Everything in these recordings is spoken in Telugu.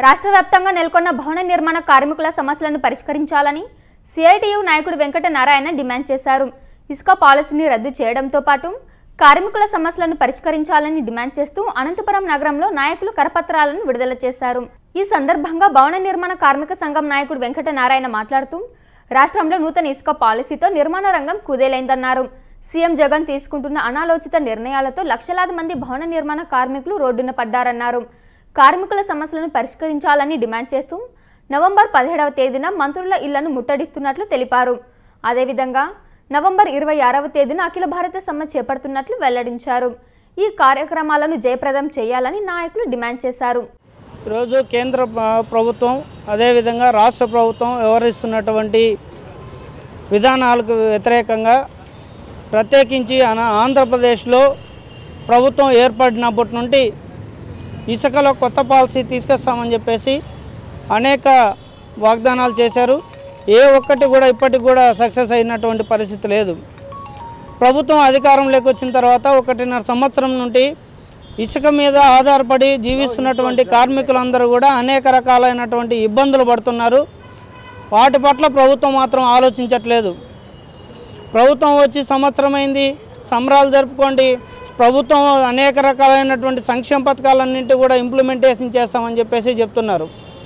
రాష్ట్ర వ్యాప్తంగా నెలకొన్న భవన నిర్మాణ కార్మికుల సమస్యలను పరిష్కరించాలని సిఐటియు నాయకుడు వెంకట నారాయణ డిమాండ్ చేశారు ఇసుక పాలసీని రద్దు చేయడంతో పాటు కార్మికుల సమస్యలను పరిష్కరించాలని డిమాండ్ చేస్తూ అనంతపురం నగరంలో నాయకులు కరపత్రాలను విడుదల చేశారు ఈ సందర్భంగా భవన నిర్మాణ కార్మిక సంఘం నాయకుడు వెంకట నారాయణ మాట్లాడుతూ రాష్ట్రంలో నూతన ఇసుక పాలసీతో నిర్మాణ రంగం కుదేలైందన్నారు సీఎం జగన్ తీసుకుంటున్న అనాలోచిత నిర్ణయాలతో లక్షలాది మంది భవన నిర్మాణ కార్మికులు రోడ్డున పడ్డారన్నారు కార్మికుల సమస్యలను పరిష్కరించాలని డిమాండ్ చేస్తూ నవంబర్ పదిహేడవ తేదీన మంత్రుల ఇళ్లను ముట్టడిస్తున్నట్లు తెలిపారు అదేవిధంగా నవంబర్ ఇరవై ఆరవ తేదీన అఖిల భారత సమ్మె చేపడుతున్నట్లు వెల్లడించారు ఈ కార్యక్రమాలను జయప్రదం చేయాలని నాయకులు డిమాండ్ చేశారు ఈరోజు కేంద్ర ప్ర- ప్రభుత్వం అదేవిధంగా రాష్ట్ర ప్రభుత్వం వ్యవహరిస్తున్నటువంటి విధానాలకు వ్యతిరేకంగా ప్రత్యేకించి ఆన- ఆంధ్రప్రదేశ్లో ప్రభుత్వం ఏర్పడినప్పటి నుండి ఇసుకలో కొత్త పాలసీ తీసుకొస్తామని చెప్పేసి అనేక వాగ్దానాలు చేశారు ఏ ఒక్కటి కూడా ఇప్పటికి కూడా సక్సెస్ అయినటువంటి పరిస్థితి లేదు ప్రభుత్వం అధికారంలోకి వచ్చిన తర్వాత ఒకటిన్నర సంవత్సరం నుండి ఇసుక మీద ఆధారపడి జీవిస్తున్నటువంటి కార్మికులందరూ కూడా అనేక రకాలైనటువంటి ఇబ్బందులు పడుతున్నారు వాటి పట్ల ప్రభుత్వం మాత్రం ఆలోచించట్లేదు ప్రభుత్వం వచ్చి సంవత్సరమైంది సంబరాలు జరుపుకోండి ప్రభుత్వం అనేక రకాలైనటువంటి సంక్షేమ పథకాలన్నింటి కూడా ఇంప్లిమెంటేషన్ చేస్తామని చెప్పేసి చెప్తున్నారు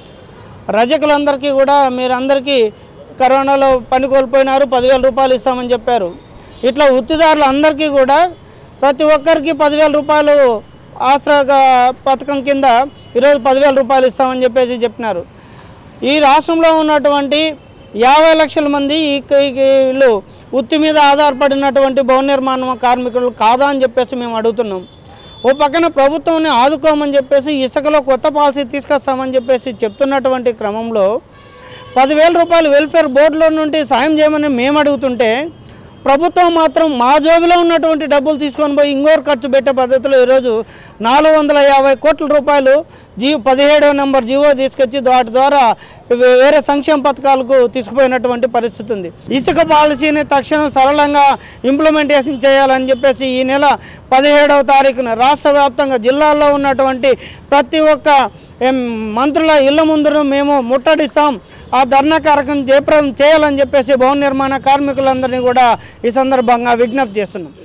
రజకులందరికీ కూడా మీరందరికీ కరోనాలో పని కోల్పోయినారు పదివేల రూపాయలు ఇస్తామని చెప్పారు ఇట్లా వృత్తిదారులు అందరికీ కూడా ప్రతి ఒక్కరికి పదివేల రూపాయలు ఆసరా పథకం కింద ఈరోజు పదివేల రూపాయలు ఇస్తామని చెప్పేసి చెప్పినారు ఈ రాష్ట్రంలో ఉన్నటువంటి యాభై లక్షల మంది ఈ ఈ- వీళ్ళు వృత్తి మీద ఆధారపడినటువంటి భవన నిర్మాణ కార్మికులు కాదా అని చెప్పేసి మేము అడుగుతున్నాం ఓ పక్కన ప్రభుత్వాన్ని ఆదుకోమని చెప్పేసి ఇసుకలో కొత్త పాలసీ తీసుకొస్తామని చెప్పేసి చెప్తున్నటువంటి క్రమంలో పదివేల రూపాయలు వెల్ఫేర్ బోర్డులో నుండి సాయం చేయమని మేము అడుగుతుంటే ప్రభుత్వం మాత్రం మా జోబిలో ఉన్నటువంటి డబ్బులు తీసుకొని పోయి ఇంకోరు ఖర్చు పెట్టే పద్ధతిలో ఈరోజు నాలుగు వందల యాభై కోట్ల రూపాయలు జీ పదిహేడవ నెంబర్ జీవో తీసుకొచ్చి వాటి ద్వారా వే- వేరే సంక్షేమ పథకాలకు తీసుకుపోయినటువంటి పరిస్థితి ఉంది ఇసుక పాలసీని తక్షణం సరళంగా ఇంప్లిమెంటేషన్ చేయాలని చెప్పేసి ఈ నెల పదిహేడవ తారీఖున రాష్ట్ర వ్యాప్తంగా జిల్లాల్లో ఉన్నటువంటి ప్రతి ఒక్క ఎం, మంత్రుల ఇళ్ల ముందును మేము ముట్టడిస్తాం ఆ ధర్నా కార్యక్రమం జయప్రదం చేయాలని చెప్పేసి భవన నిర్మాణ కార్మికులందరినీ కూడా ఈ సందర్భంగా విజ్ఞప్తి చేస్తున్నాం